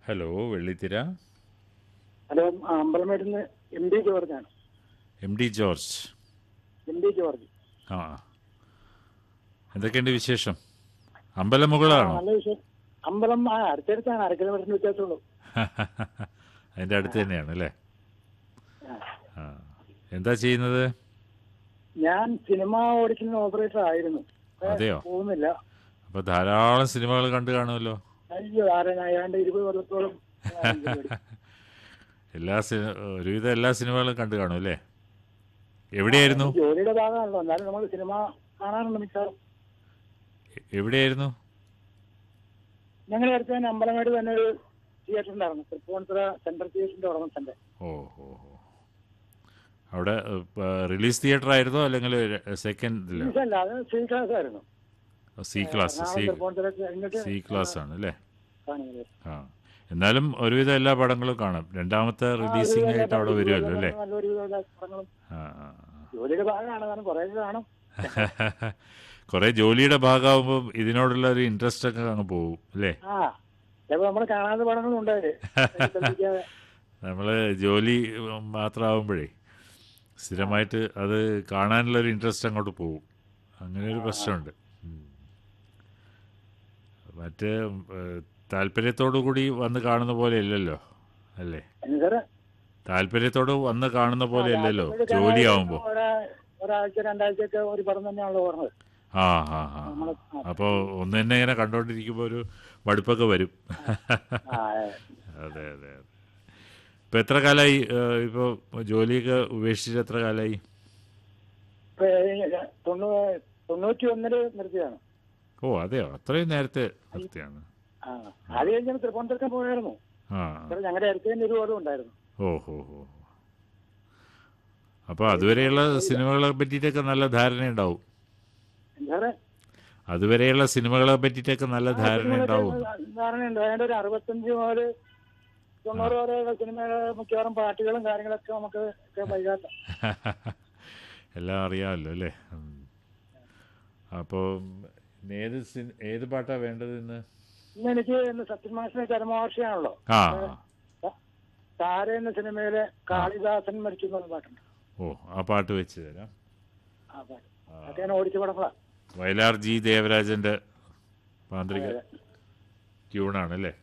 Hello വെള്ളിത്തിര hello ആ, അമ്പലമേടുന്ന് എം ഡി ജോർജാണ് M D George M D George ആ എന്തൊക്കെയുണ്ട് വിശേഷം അമ്പലമുകളാണോ നല്ല വിഷയം അമ്പലം ആ അടുത്തടുത്താണ് അര കിലോമീറ്ററിന് വ്യത്യാസമുള്ളൂ അതിൻ്റെ അടുത്ത് തന്നെയാണ് അല്ലേ ആ എന്താ ചെയ്യുന്നത് ഞാൻ സിനിമ ഓടിക്കുന്ന ഓപ്പറേറ്റർ ആയിരുന്നു ഇപ്പൊ അതെയോ? പോകുന്നില്ല അപ്പോൾ ധാരാളം സിനിമകൾ കണ്ടു കാണുമല്ലോ അയ്യോ ആരെ ഏതാണ്ട് ഇരുപത് കൊല്ലത്തോളം ഞാൻ ജോലി. എല്ലാ സിനിമ ഒരുവിധം എല്ലാ സിനിമകളും കണ്ടു കാണും അല്ലേ എവിടെയായിരുന്നു ജോലിയുടെ ഭാഗമാണല്ലോ എന്നാലും നമ്മൾ സിനിമ കാണാറുണ്ട് മിക്കവാറും എ- എവിടെയായിരുന്നു ഞങ്ങളുടെ അടുത്ത് തന്നെ അമ്പലമേട് തന്നെ ഒരു തിയേറ്റർ ഉണ്ടായിരുന്നു തൃപ്പൂണിത്തുറ സെൻട്രൽ തിയേറ്ററിന്റെ ഉടമസ്ഥന്റെ ഓ ഓ ഓ അവിടെ റിലീസ് തിയേറ്റർ ആയിരുന്നോ അല്ലെങ്കിൽ സെക്കൻഡിലോ അല്ല അത് സി ക്ലാസ് ആയിരുന്നു C class C Ernakulam Tripunithura കഴിഞ്ഞിട്ട് സി ക്ലാസ് ആണ് അല്ലേ കാണുന്നത് ആ എന്നാലും ഒരുവിധം എല്ലാ പടങ്ങളും കാണാം രണ്ടാമത്തെ റിലീസിംഗ് ആയിട്ട് അവിടെ വരുമല്ലോ അല്ലേ നല്ലൊരു വിധമുള്ള പടങ്ങളും ആ ആ, ജോലിയുടെ ഭാഗമാണ് കാരണം കുറെ കാണും ആ. കുറേ ജോലിയുടെ ഭാഗമാകുമ്പോൾ ഇതിനോടുള്ള ഒരു ഇൻട്രസ്റ്റ് ഒക്കെ അങ്ങ് പോകും അല്ലേ ആ ചിലപ്പോ നമ്മൾ കാണാത്ത പടങ്ങളും ഉണ്ടായത് നമ്മൾ ജോലി മാത്രമാകുമ്പോഴേ സ്ഥിരമായിട്ട് അത് കാണാനുള്ള ഒരു ഇൻട്രസ്റ്റ് അങ്ങോട്ട് പോകും അങ്ങനെ ഒരു പ്രശ്നമുണ്ട് ഉം. മറ്റേ ഏഹ്, താല്പര്യത്തോടു കൂടി വന്ന് കാണുന്ന പോലെ അല്ലല്ലോ അല്ലേ സാറ് താല്പര്യത്തോട് വന്ന് കാണുന്ന പോലെ അല്ലല്ലോ ജോലിയാവുമ്പോൾ ഒരാഴ്ച രണ്ടാഴ്ചയൊക്കെ ഒരു പടം തന്നെയാണല്ലോ പറഞ്ഞത് ആ ആ ആ നമ്മള് അപ്പോൾ ഒന്ന് തന്നെ ഇങ്ങനെ കണ്ടുകൊണ്ടിരിക്കുമ്പോൾ ഒരു മടുപ്പൊക്കെ വരും ആ, അതെ അതെ അതെ ഇപ്പം എത്ര കാലമായി ഇപ്പോൾ ജോലിയൊക്കെ ഉപേക്ഷിച്ച് എത്ര കാലമായി ഇപ്പൊ തൊണ്ണൂ തൊണ്ണൂറ്റി ഒന്നില് നിർത്തിയതാണ് ഓ അതെയോ അത്രയും നേരത്തെ നിർത്തിയാണ് ആ അത് കഴിഞ്ഞാൽ തൃപ്പൂണിത്തുറക്കാൻ പോയായിരുന്നു ആ ഇവിടെ ഞങ്ങളുടെ അടുത്ത് തന്നെ ഒരു പടം ഉണ്ടായിരുന്നു ഓ ഹോ ഹോ അപ്പോൾ അതുവരെയുള്ള സിനിമകളെ പറ്റിയിട്ടൊക്കെ നല്ല ധാരണയുണ്ടാവും സാറേ അതുവരെയുള്ള സിനിമകളെ പറ്റിയിട്ടൊക്കെ നല്ല ധാരണയുണ്ടാവും ധാരണയുണ്ട് അതിന്റെ ഒരു അറുപത്തഞ്ച് മുതൽ തൊണ്ണൂറ് വരെയുള്ള സിനിമയുടെ മിക്കവാറും പാട്ടുകളും കാര്യങ്ങളൊക്കെ നമുക്ക് ഒക്കെ വൈകാത്ത എല്ലാം അറിയാമല്ലോ അല്ലേ ഉം. അപ്പോൾ ഇന്ന് ഏത് സിനി ഏത് പാട്ടാണ് വേണ്ടത് ഇന്ന് ഇന്ന് എനിക്ക് ഇന്ന് സത്യമാഷിന്റെ ചരമവാർഷികമാണല്ലോ ആ താര എന്ന സിനിമയിലെ കാളിദാസൻ മരിച്ചു എന്നുള്ള പാട്ടുണ്ട് ഓ ആ പാട്ട് വെച്ച് തരാം ആ പാട്ട് അതൊക്കെ ഞാൻ ഓടിച്ച പടങ്ങളാ വയലാർ ജി ദേവരാജൻ്റെ മാന്ത്രിക ട്യൂണാണ് അല്ലേ